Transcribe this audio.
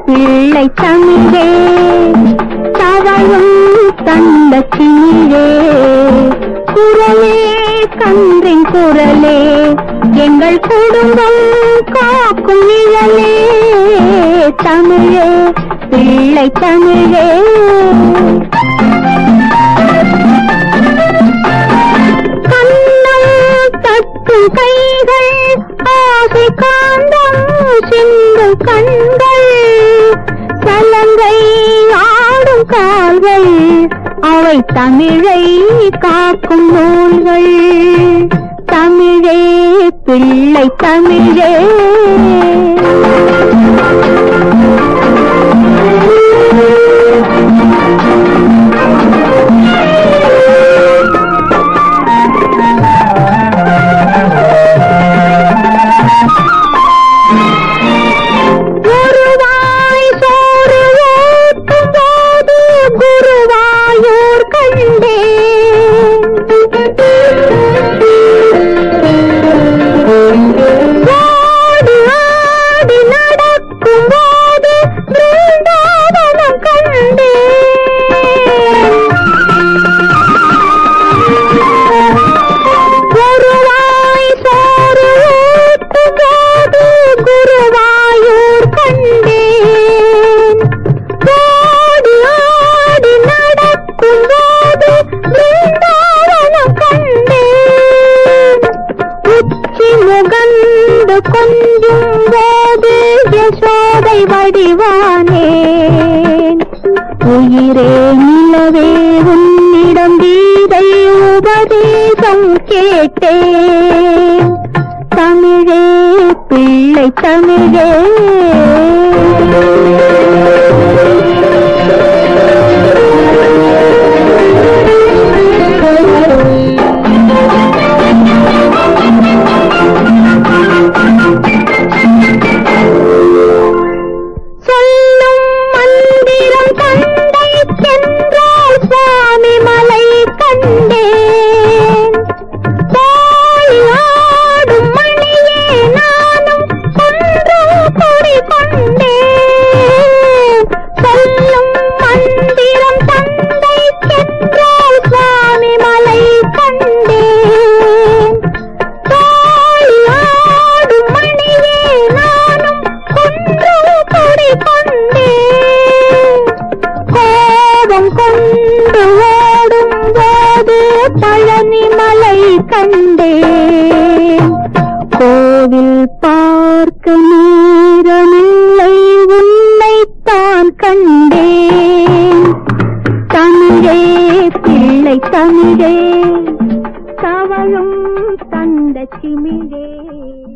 பிள்ளை தமிழே தவழும் தந்த சிமிழே குரலே கன்றின் குரலே எங்கள் குடும்பம் காக்கும் நிழலே தமிழே பிள்ளை தமிழே கண்ணம் தட்டும் கைகள் ஆசை காந்தம் சிந்தும் கண்கள் சலங்கை ஆடும் கால்கள் அவை தமிழை காக்கும் நூல்கள் தமிழே பிள்ளை தமிழே குருவாய் சோறு ஊட்டும் போது குருவாயூர் கண்டே ஓடி ஆடி நடக்கும் போது பிருந்தாவனம் கண்டே குருவாய் சோறு ஊட்டும் போது குருவாயூர் கண்டேன் ஓடி ஆடி நடக்கும் போது பிருந்தாவனம் கண்டேன் உச்சி முகந்து கொஞ்சும் போது யசோதை வடிவானேன் உயிரே நிலவே உன்னிடம் கீதை உபதேசம் கேட்டேன் தமிழே பிள்ளை தமிழே சொல்லும் மந்திரம் தந்தை சென்றால் சுவாமி மலை கண்டேன் போய் ஆடும் மணியே நானும் ஒன்றும் குடி கொண்டேன் சொல்லும் மந்திரம் தந்தை சென்றால் சுவாமி மலை கண்டேன் தோழி ஆடும் மணியே நானும் ஒன்று கொடி கொண்டேன் கோபம் கொண்டு ஓடும் போது பழனி மலை கண்டேன் கோவில் பார்க்க நேரமில்லை உன்னைத்தான் கண்டேன் தமிழே பிள்ளை தமிழே தவழும் தந்த சிமிழே